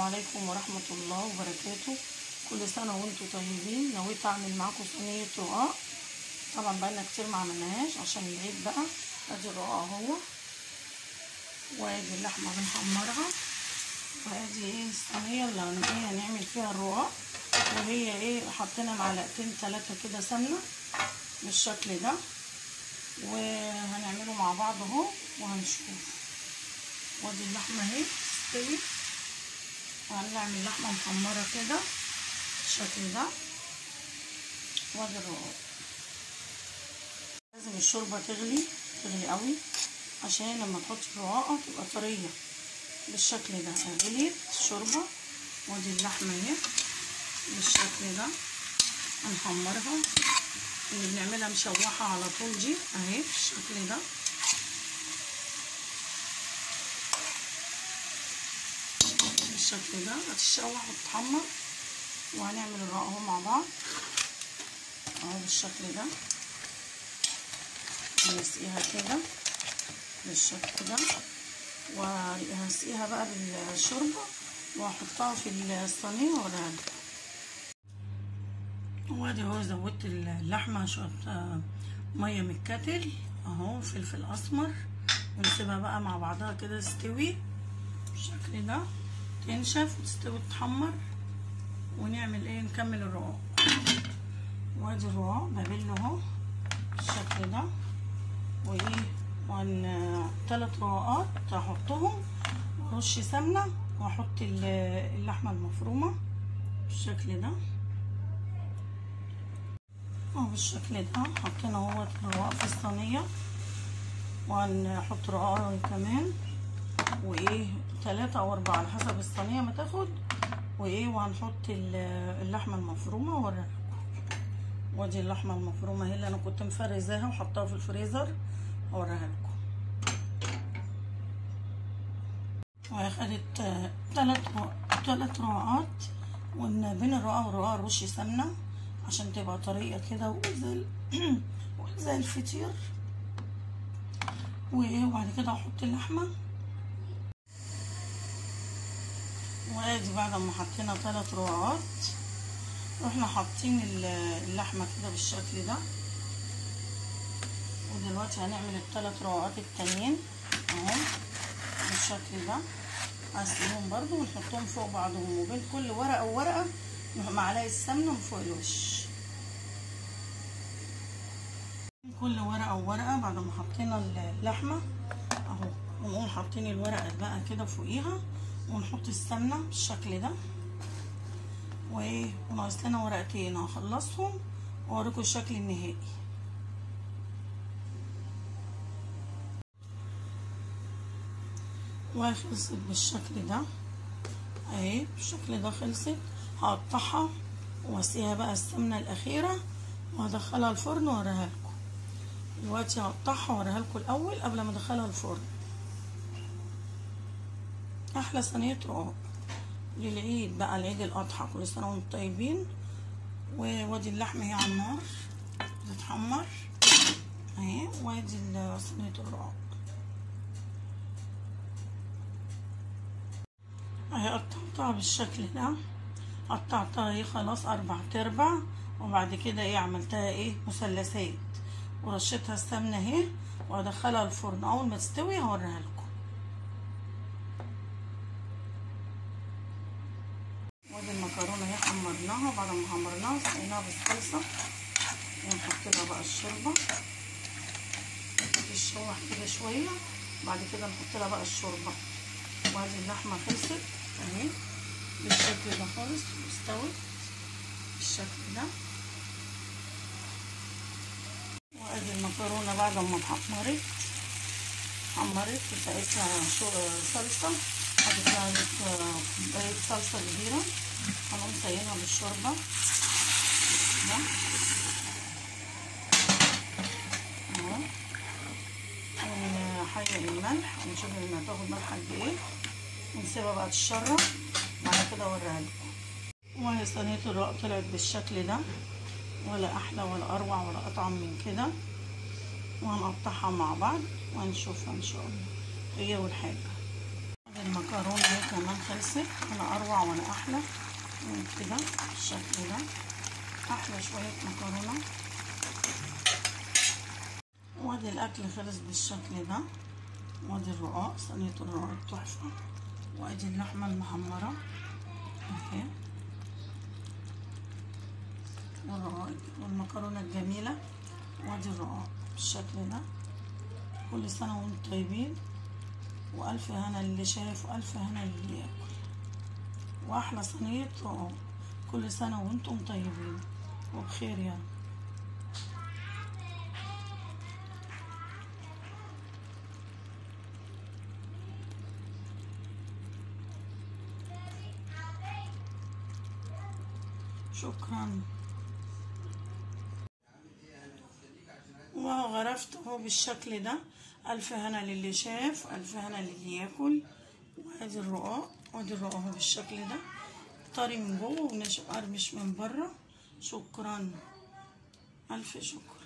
عليكم ورحمة الله وبركاته كل سنة وانتم طيبين نويت اعمل معاكم صينية رقاق طبعا بقالنا كتير ما عملناهاش عشان العيد بقى ادي الرقاق اهو وادي اللحمة بنحمرها وادي ايه الصينية اللي هن- ايه هنعمل فيها الرقاق وهي ايه حطينا معلقتين تلاتة كده سمنة بالشكل ده وهنعمله مع بعض اهو وهنشوف وادي اللحمة اهي تستوي وهنعمل لحمة محمرة كده بالشكل ده وادي الرقاق لازم الشوربة تغلي تغلي قوي عشان لما تحط الرقاقة تبقى طرية بالشكل ده غليت الشوربة وادي اللحمة اهي بالشكل ده هنحمرها اللي بنعملها مشوحة على طول دي اهي بالشكل ده بالشكل ده هتتشوح وتتحمر وهنعمل الرق اهو مع بعض اهو بالشكل ده هنسقيها كده بالشكل ده وهسقيها بقى بالشوربة وهحطها في الصينية واوريها لكم وادي اهو زودت اللحمة شوية مية من الكتل اهو فلفل اسمر ونسيبها بقى مع بعضها كده تستوي بالشكل ده تنشف وتستوي تتحمر ونعمل ايه نكمل الرقاق وادي الرقاق بابله اهو بالشكل ده وايه وان تلات رقاقات هحطهم وارش سمنه واحط اللحمه المفرومه بالشكل ده اهو بالشكل ده حطينا اهو الرقاق في الصينيه وهنحط رقاق كمان وايه ثلاثة او اربعة على حسب الصينية ما تاخد وايه وهنحط اللحمة المفرومة واوريها لكم وادي اللحمة المفرومة هي اللي انا كنت مفرزاها وحطاها في الفريزر هوريها لكم واخدت ثلاث ثلاث رقعات وان بين الرقعة والرقعة رش سمنة عشان تبقى طريقة كده وزي زي الفطير وايه وبعد كده احط اللحمه وادي بعد ما حطينا ثلاث رقعات رحنا حاطين اللحمه كده بالشكل ده ودلوقتي هنعمل الثلاث رقعات التانيين اهو بالشكل ده هنسيبهم برضو ونحطهم فوق بعضهم وبين كل ورقه وورقه معلقه سمنه من فوق الوش كل ورقه وورقه بعد ما حطينا اللحمه اهو ونقوم حاطين الورقه بقى كده فوقيها ونحط السمنه بالشكل ده وايه وناقص لنا ورقتين هخلصهم واوريكم الشكل النهائي وخلصت بالشكل ده اهي بالشكل ده خلصت هقطعها واسقيها بقى السمنه الاخيره وهدخلها الفرن واوريها لكم دلوقتي هقطعها واوريها لكم الاول قبل ما ادخلها الفرن احلى صينيه رقاق للعيد بقى العيد الاضحى كل سنه وانتم طيبين وادي اللحمه اهي على النار بتتحمر اهي وادي صينيه الرقاق اهي قطعتها بالشكل ده قطعتها اهي خلاص اربع تربع وبعد كده ايه عملتها ايه مثلثات ورشيتها السمنه اهي وادخلها الفرن اول ما تستوي هوريها لكم وادي المكرونه اهي حمرناها بعد ما حمرناها سقيناها بالصلصه ونحط لها بقى الشوربه تتشوح كده شويه بعد كده نحط لها بقى الشوربه وادي اللحمه خلصت اهي بالشكل ده خالص واستوت بالشكل ده وادي المكرونه بعد ما اتحمرت حمرت وسقيتها صلصه حطيت لها كوبايه صلصه كبيره هنقوم سايقينها بالشوربه ده اهو ونحيق الملح ونشوف لما تاخد ملح قد ايه ونسيبها بقى تشرب بعد كده اوريها لكم وهي صينيه الرق طلعت بالشكل ده ولا احلى ولا اروع ولا اطعم من كده وهنقطعها مع بعض وهنشوفها ان شاء الله هي والحاجه المكرونة اهي كمان خلصت ولا اروع ولا احلى من كده بالشكل ده احلى شوية مكرونة وادي الاكل خلص بالشكل ده وادي الرقاق صينية الرقاق تحفة وادي اللحمة المحمرة اهي والرقاق والمكرونة الجميلة وادي الرقاق بالشكل ده كل سنة وانتم طيبين وألف هنا اللي شايف وألف هنا اللي ياكل وأحلى صينية رقاق كل سنة وانتم طيبين وبخير يا رب شكرا وهو غرفت اهو بالشكل ده ألف هنا للي شاف ألف هنا للي ياكل وادي الرقاق وادي الرقاق اهو بالشكل ده طري من جوه وناشف قرمش من بره شكرا ألف شكر